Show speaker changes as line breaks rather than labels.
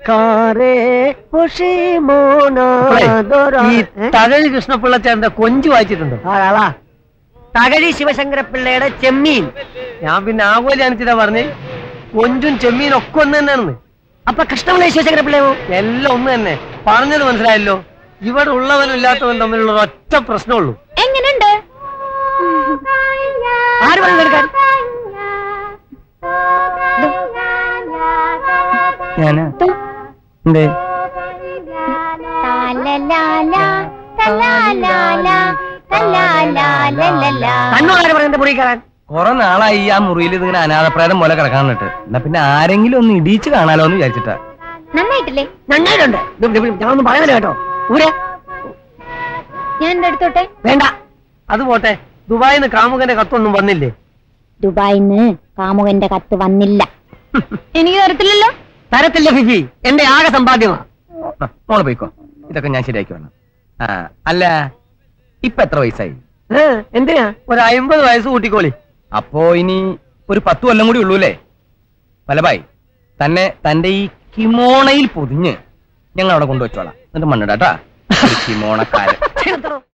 കാരേ
ഈ തകഴി കൃഷ്ണപിള്ളച്ചേട്ടന്റെ കൊഞ്ചു വായിച്ചിട്ടുണ്ടോ
തകഴി ശിവശങ്കരപ്പിള്ളയുടെ ചെമ്മീൻ
ഞാൻ പിന്നെ ആകോലി അനിച്ചിട്ടാ പറഞ്ഞേ കൊഞ്ചും ചെമ്മീനും ഒക്കെ ഒന്ന് തന്നെയാണെന്ന്
അപ്പൊ കൃഷ്ണപിള്ള ശിവശങ്കരപ്പിള്ളയോ
എല്ലാം ഒന്ന് തന്നെ പറഞ്ഞത് മനസ്സിലായല്ലോ ഇവിടെ ഉള്ളവനും ഇല്ലാത്തവനും തമ്മിലുള്ള ഒരു ഒറ്റ പ്രശ്നമുള്ളൂ
എങ്ങനെയുണ്ട്
ആര് പറഞ്ഞു എടുക്കാൻ
ഞാനാ എന്തേ
തലലാല, തലാലാല, തലാലാലലല.
തന്നോടാര് പറയുന്നത് മുറി കയറാൻ
കുറെ നാളായി ഈ ആ മുറിയിൽ ഇതിങ്ങനെ അനാഥപ്രേതം പോലെ കിടക്കാൻ നിന്നിട്ട് എന്നാ പിന്നെ ആരെങ്കിലും ഒന്ന് ഇടിച്ച് കാണാലോ എന്ന് വിചാരിച്ചിട്ടാ
നന്നായിട്ടില്ലേ
നന്നായിട്ടുണ്ട് ഞാനൊന്നും പറയുന്നില്ല കേട്ടോ ഊരെ
ഞാൻ എന്റെ അടുത്തോട്ടെ
വേണ്ട
അത് പോട്ടെ ദുബായിൽ നിന്ന് കാമുകന്റെ കത്തൊന്നും വന്നില്ലേ
ദുബായിന്ന് കാമുകന്റെ കത്ത് വന്നില്ല എനിക്ക് തരത്തില്ലല്ലോ
തരത്തില്ല ഫിജി എന്റെ ആകെ സമ്പാദ്യമാ
ആ, മോള് പോയിക്കോ ഇതൊക്കെ ഞാൻ ശരിയാക്കി വേണം ആ അല്ല ഇപ്പൊ എത്ര വയസ്സായി
ഏ, എന്തിനാ
ഒരു അമ്പത് വയസ്സ് കൂട്ടിക്കോളി
അപ്പോ ഇനി ഒരു പത്ത് കൊല്ലം കൂടി ഉള്ളൂല്ലേ പലബായി തന്നെ തന്റെ ഈ കിമോണയിൽ പൊതിഞ്ഞ് ഞങ്ങൾ അവിടെ കൊണ്ടുവച്ചോളാം എന്നിട്ട് മണ്ണിടാട്ടാ ഒരു കിമോണക്കാരൻ
ക്ഷീണത്തറോ